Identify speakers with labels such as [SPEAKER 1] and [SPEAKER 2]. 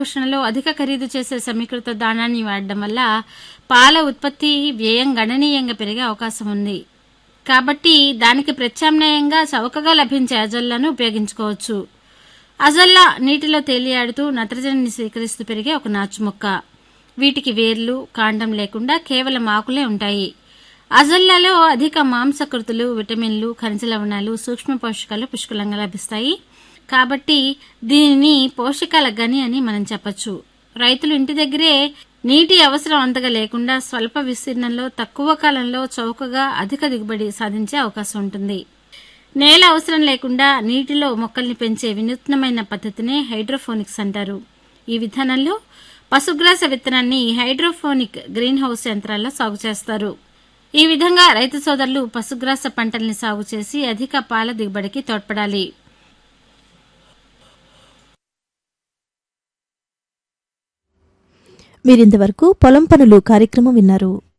[SPEAKER 1] పోషణలో అధిక ఖరీదు చేసే సమీకృత దానాన్ని వాడడం వల్ల పాల ఉత్పత్తి వ్యయం గణనీయంగా పెరిగే అవకాశం ఉంది కాబట్టి దానికి ప్రత్యామ్నాయంగా చౌకగా లభించే అజొల్లాను ఉపయోగించుకోవచ్చు అజొల్లా నీటిలో తేలియాడుతూ నత్రజనిని స్వీకరిస్తూ పెరిగే ఒక నాచు మొక్క వీటికి వేర్లు కాండం లేకుండా కేవలం ఆకులే ఉంటాయి అజొల్లాలో అధిక మాంసకృతులు విటమిన్లు ఖనిజ లవణాలు సూక్ష్మ పోషకాలు పుష్కలంగా లభిస్తాయి కాబట్టి దీనిని పోషకాల గని అని మనం చెప్పొచ్చు రైతులు ఇంటి దగ్గరే నీటి అవసరం అంతగా లేకుండా స్వల్ప విస్తీర్ణంలో తక్కువ కాలంలో చౌకగా అధిక దిగుబడి సాధించే అవకాశం ఉంటుంది నేల అవసరం లేకుండా నీటిలో మొక్కల్ని పెంచే వినూత్నమైన పద్ధతినే హైడ్రోఫోనిక్స్ అంటారు ఈ విధానంలో పశుగ్రాస విత్తనాన్ని హైడ్రోఫోనిక్ గ్రీన్ హౌస్ యంత్రాల్లో సాగు చేస్తారు ఈ విధంగా రైతు సోదరులు పశుగ్రాస పంటల్ని సాగు చేసి అధిక పాల దిగుబడికి తోడ్పడాలి
[SPEAKER 2] మీరింతవరకు పొలం పనులు కార్యక్రమం విన్నారు